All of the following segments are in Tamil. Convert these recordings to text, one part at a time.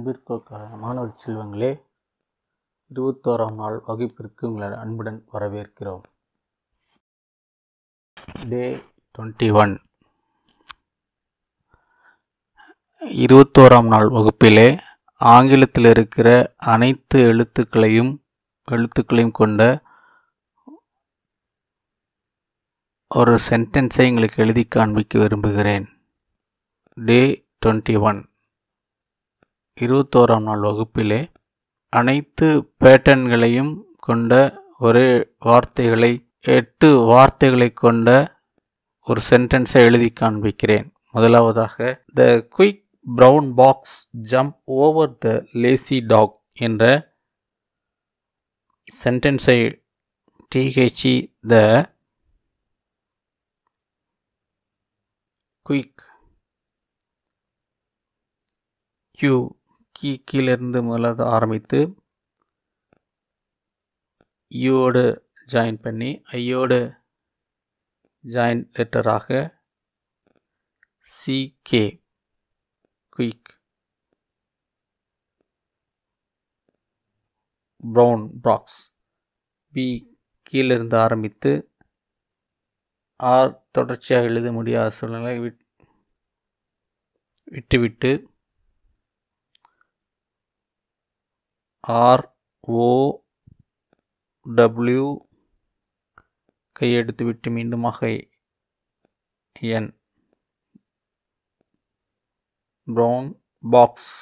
அன்பிற்குரிய மாணவ செல்வங்களே இருபத்தோராம் நாள் வகுப்பிற்கு உங்களை அன்புடன் வரவேற்கிறோம் டே டுவெண்ட்டி ஒன் இருபத்தோராம் நாள் வகுப்பிலே ஆங்கிலத்தில் இருக்கிற அனைத்து எழுத்துக்களையும் எழுத்துக்களையும் கொண்ட ஒரு சென்டென்ஸை உங்களுக்கு எழுதி காண்பிக்க விரும்புகிறேன் டே டுவெண்ட்டி ஒன் இருபத்தோராம் நாள் வகுப்பிலே அனைத்து பேட்டர்ன்களையும் கொண்ட ஒரு வார்த்தைகளை எட்டு வார்த்தைகளை கொண்ட ஒரு சென்டென்ஸை எழுதி காண்பிக்கிறேன் முதலாவதாக the quick brown fox jump over the lazy dog என்ற சென்டென்ஸை டிஹெச்இ த குயிக் கியூ கீ கீழிருந்து முதலாவது ஆரம்பித்து யூவோடு ஜாயின் பண்ணி ஐயோடு ஜாயின் லெட்டராக C K quick brown fox B கீழிருந்து ஆரம்பித்து ஆர் தொடர்ச்சியாக எழுத முடியாத சூழ்நிலை விட் விட்டுவிட்டு ஆர் ஓ டபிள்யூ கையெடுத்து விட்டு மீண்டுமாக என் ப்ரௌன் பாக்ஸ்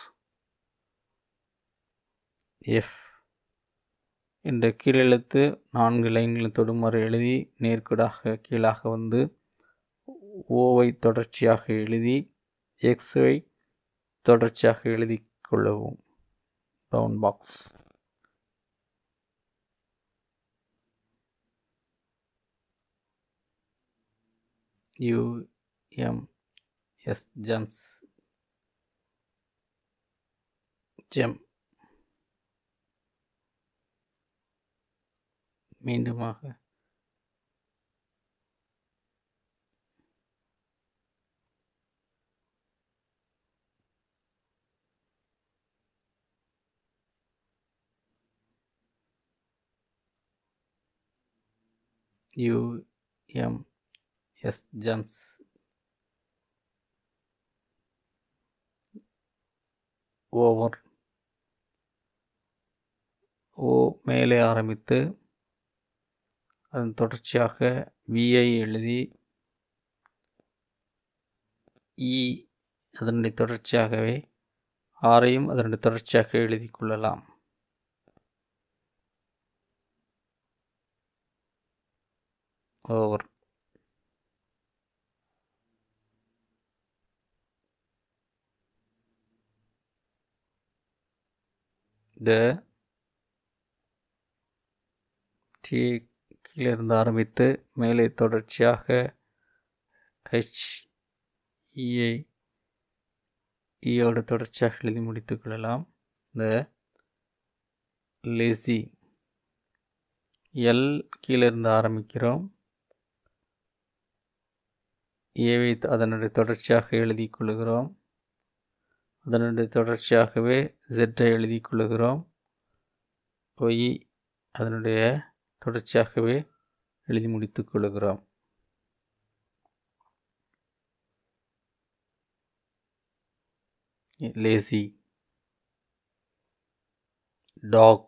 எஃப் இந்த கீழெழுத்து நான்கு லைன்களை தொடுமாறு எழுதி நேர்கூடாக கீழாக வந்து ஓவை தொடர்ச்சியாக எழுதி எக்ஸை தொடர்ச்சியாக எழுதி கொள்ளவும் brown fox U M S jumps ஜெம் மீண்டுமாக U M S jumps over O மேலே ஆரம்பித்து அதன் தொடர்ச்சியாக விஐ எழுதி இ அதனுடைய தொடர்ச்சியாகவே ஆரையும் அதனுடைய தொடர்ச்சியாக எழுதி கொள்ளலாம் ஓவர் த டி கீழிருந்து ஆரம்பித்து மேலே தொடர்ச்சியாக ஹெச் இஐ ஈயோடு தொடர்ச்சியாக எழுதி முடித்துக் கொள்ளலாம் இந்த லெசி எல் கீழிருந்து ஆரம்பிக்கிறோம் ஏவை அதனுடைய தொடர்ச்சியாக எழுதி கொள்கிறோம் அதனுடைய தொடர்ச்சியாகவே ஜெட்டை எழுதி கொள்கிறோம் ஒய் அதனுடைய தொடர்ச்சியாகவே எழுதி முடித்துக் கொள்கிறோம் லேசி டாக்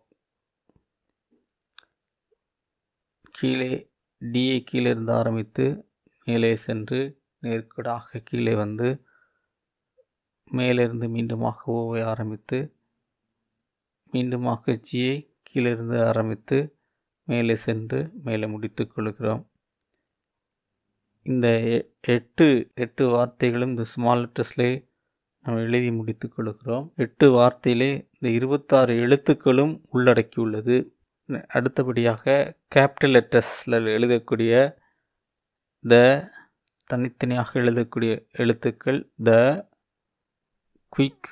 கீழே டிஏ கீழே இருந்து ஆரம்பித்து மேலே சென்று நேர்கடாக கீழே வந்து மேலிருந்து மீண்டுமாக ஓவை ஆரம்பித்து மீண்டுமாக ஜியை கீழிருந்து ஆரம்பித்து மேலே சென்று மேலே முடித்து கொள்கிறோம் இந்த எட்டு எட்டு வார்த்தைகளும் இந்த ஸ்மால் லெட்டர்ஸ்லே நாம் எழுதி முடித்து கொள்கிறோம் எட்டு வார்த்தையிலே இந்த இருபத்தாறு எழுத்துக்களும் உள்ளடக்கியுள்ளது அடுத்தபடியாக கேபிட்டல் லெட்டர்ஸில் எழுதக்கூடிய த தனித்தனியாக எழுதக்கூடிய எழுத்துக்கள் த குயிக்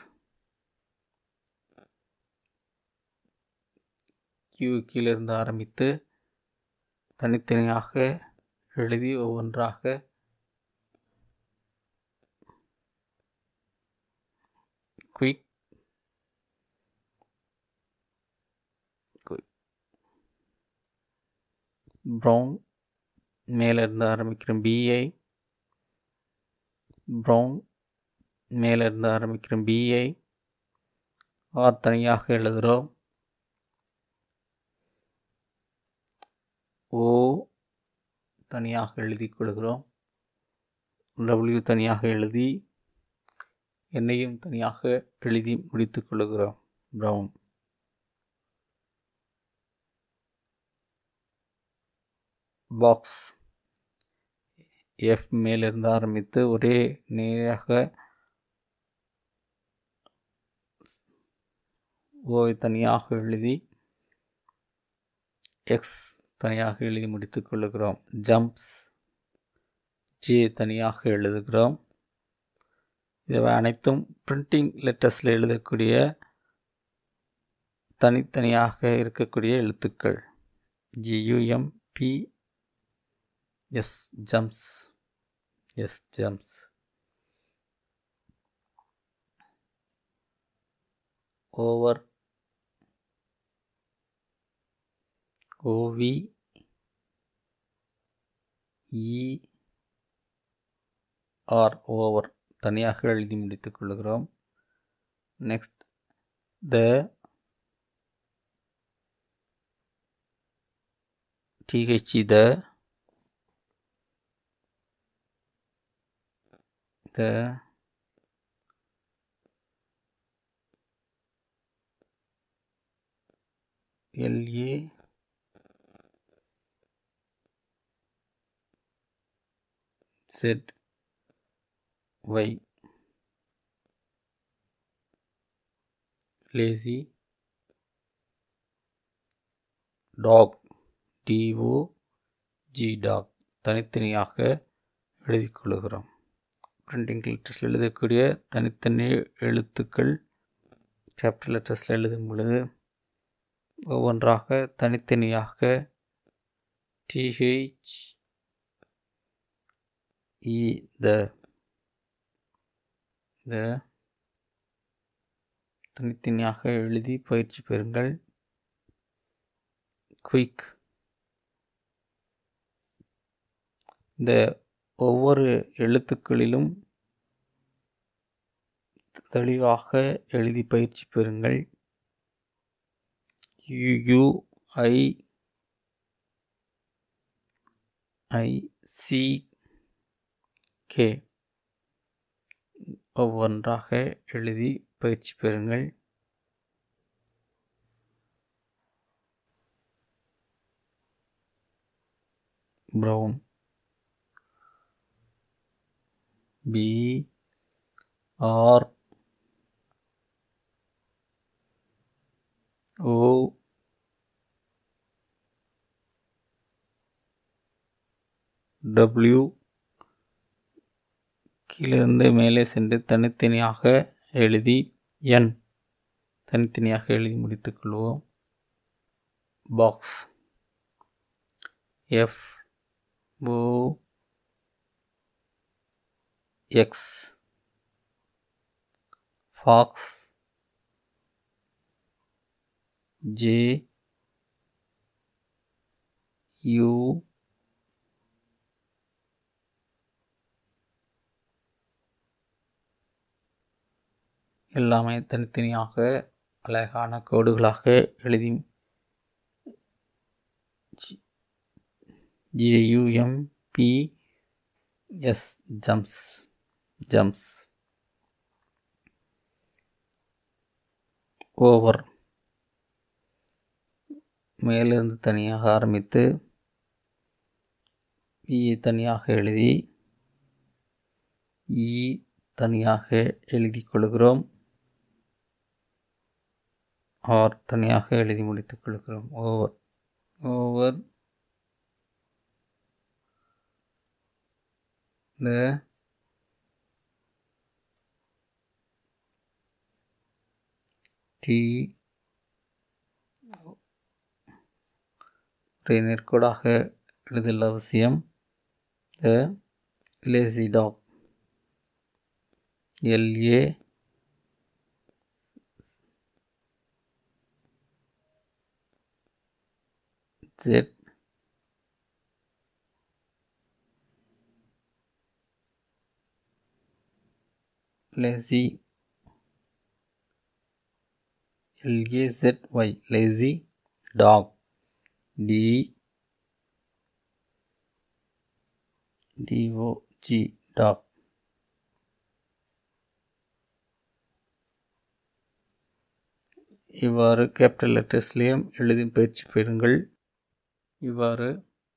கியூ கீழிருந்து ஆரம்பித்து தனித்தனியாக எழுதி ஒவ்வொன்றாக குயிக் ப்ரௌன் மேலேருந்து ஆரம்பிக்கிறோம் பிஐ ப்ரௌன் மேலேருந்து ஆரம்பிக்கிறோம் பிஐ ஆர் தனியாக எழுதுகிறோம் ஓ தனியாக எழுதி கொள்கிறோம் டபிள்யூ தனியாக எழுதி என்னையும் தனியாக எழுதி முடித்து கொள்கிறோம் ப்ரௌன் பாக்ஸ் எஃப் மேலிருந்து ஆரம்பித்து ஒரே நேராக ஓவை தனியாக எழுதி எக்ஸ் தனியாக எழுதி முடித்துக் கொள்ளுகிறோம் ஜம்ப்ஸ் ஜே தனியாக எழுதுகிறோம் இவை அனைத்தும் பிரிண்டிங் லெட்டர்ஸில் எழுதக்கூடிய தனித்தனியாக இருக்கக்கூடிய எழுத்துக்கள் J U M P S jumps S jumps over O V E R over தனியாக எழுதி முடித்துக் கொள்கிறோம் next the T H E the the L A Z Y lazy dog D O G dog தனித்தனியாக எழுதிக் கொள்கிறோம் பிரிண்டிங் லெட்டர்ஸில் எழுதக்கூடிய தனித்தனி எழுத்துக்கள் கேபிட்டல் லெட்டர்ஸில் எழுதும் பொழுது ஒவ்வொன்றாக தனித்தனியாக டிஹெச் இ த த தனித்தனியாக எழுதி பயிற்சி பெறுங்கள் குயிக் இந்த ஒவ்வொரு எழுத்துக்களிலும் தெளிவாக எழுதி பயிற்சி பெறுங்கள் U I I C K ஒவ்வொன்றாக எழுதி பயிற்சி பெறுங்கள் brown B R O W கீழிருந்து மேலே சென்று தனித்தனியாக எழுதி என் தனித்தனியாக எழுதி முடித்துக் கொள்வோம் fox F O X fox J U எல்லாமே தனித்தனியாக அழகான கோடுகளாக எழுதி J U M P S jumps jumps over மேலிருந்து தனியாக ஆரம்பித்து இ தனியாக எழுதி இ தனியாக எழுதி கொள்கிறோம் ஆர் தனியாக எழுதி முடித்துக் கொள்கிறோம் ஓவர் ஓவர் த டி ஒரே நேர்கோடாக எழுதல் அவசியம் the lazy dog L A Z lazy L-A-Z-Y lazy dog D D-O-G dog இவ்வாறு கேபிட்டல் லெட்டர்ஸ்லேயும் எழுதி பயிற்சி பெறுங்கள் இவ்வாறு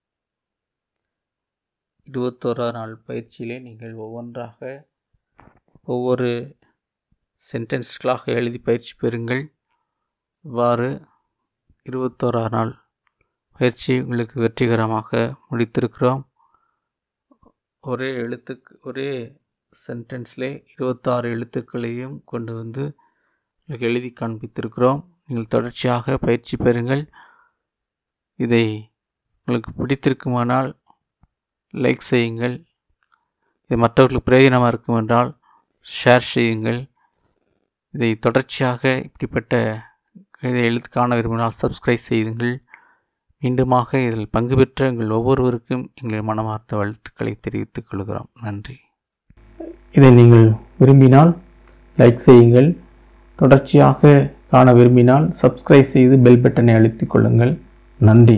இருபத்தோராம் நாள் பயிற்சியிலே நீங்கள் ஒவ்வொன்றாக ஒவ்வொரு சென்டென்ஸ்களாக எழுதி பயிற்சி பெறுங்கள் இவ்வாறு இருபத்தோராம் நாள் பயிற்சி உங்களுக்கு வெற்றிகரமாக முடித்திருக்கிறோம் ஒரே எழுத்துக்கு ஒரே சென்டென்ஸ்லே இருபத்தாறு எழுத்துக்களையும் கொண்டு வந்து உங்களுக்கு எழுதி காண்பித்திருக்கிறோம் நீங்கள் தொடர்ச்சியாக பயிற்சி பெறுங்கள் இதை உங்களுக்கு பிடித்திருக்குமானால் லைக் செய்யுங்கள் இது மற்றவர்களுக்கு பிரயோஜனமாக இருக்கும் என்றால் ஷேர் செய்யுங்கள் இதை தொடர்ச்சியாக இப்படிப்பட்ட இதை எழுத்து காண விரும்பினால் சப்ஸ்கிரைப் செய்யுங்கள் மீண்டுமாக இதில் பங்கு பெற்ற எங்கள் ஒவ்வொருவருக்கும் எங்கள் மனமார்ந்த வாழ்த்துக்களை தெரிவித்துக் கொள்கிறோம் நன்றி இதை நீங்கள் விரும்பினால் லைக் செய்யுங்கள் தொடர்ச்சியாக காண விரும்பினால் சப்ஸ்கிரைப் செய்து பெல் பட்டனை அழுத்திக் கொள்ளுங்கள் நன்றி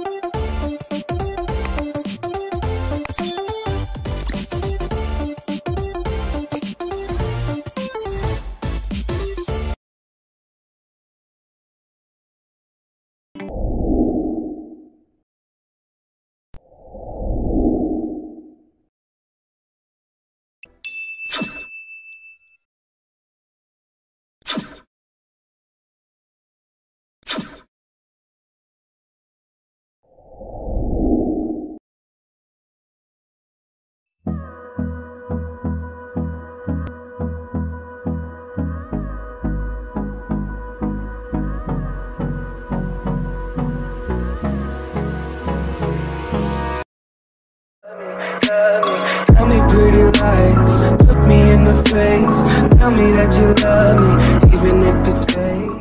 Tell me pretty lies, look me in the face. Tell me that you love me, even if it's fake.